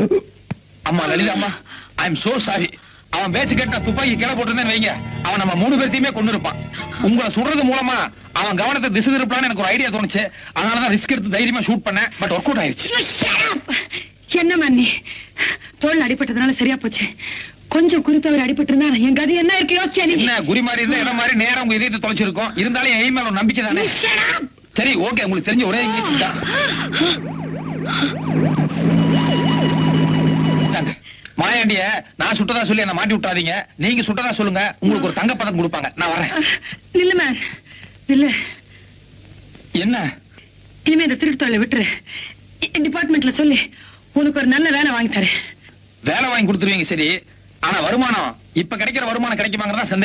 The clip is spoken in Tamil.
அம்மா லலிதா அம்மா ஐ எம் சோ சாரி அவன் பேச்சு கேட்டா துப்பாக்கி கீழே போட்டிருந்தேன்னு வைங்க அவன் நம்ம மூணு பேர்த்தையுமே கொண்டு இருப்பான் உங்களை சுடுறது மூலமா அவன் கவனத்தை திசை திருப்பலான்னு எனக்கு ஒரு ஐடியா தோணுச்சு அதனாலதான் ரிஸ்க் எடுத்து தைரியமா ஷூட் பண்ணேன் பட் ஒர்க் அவுட் ஆயிருச்சு You shut up! என்ன மன்னி தோல் அடிபட்டதுனால சரியா போச்சு கொஞ்சம் குறித்தவர் அடிபட்டிருந்தா என் கதி என்ன இருக்கு யோசிச்சா நீ என்ன குறி மாதிரி இருந்தா இடம் மாதிரி நேரம் உங்க இதயத்தை தொலைச்சிருக்கும் இருந்தாலும் என் மேல ஒரு நம்பிக்கை தானே You shut up! சரி ஓகே உங்களுக்கு தெரிஞ்ச ஒரே இங்கிலீஷ் தான் இந்தாங்க. மாயாண்டிய நான் சுட்டதா சொல்லி என்ன மாட்டி விட்டாதீங்க நீங்க சுட்டதா சொல்லுங்க உங்களுக்கு ஒரு தங்கப்பதக்கம் கொடுப்பாங்க நான் வரேன் நில்லு மேன் நில்லு என்ன இனிமே இந்த திருட்டு தொழிலை விட்டுரு டிபார்ட்மெண்ட்ல சொல்லி உனக்கு ஒரு நல்ல வேலை வாங்கி தரேன் வேலை வாங்கி கொடுத்துருவீங்க சரி ஆனா வருமானம் இப்ப கிடைக்கிற வருமானம் கிடைக்குமாங்கிறதா சந்தேகம்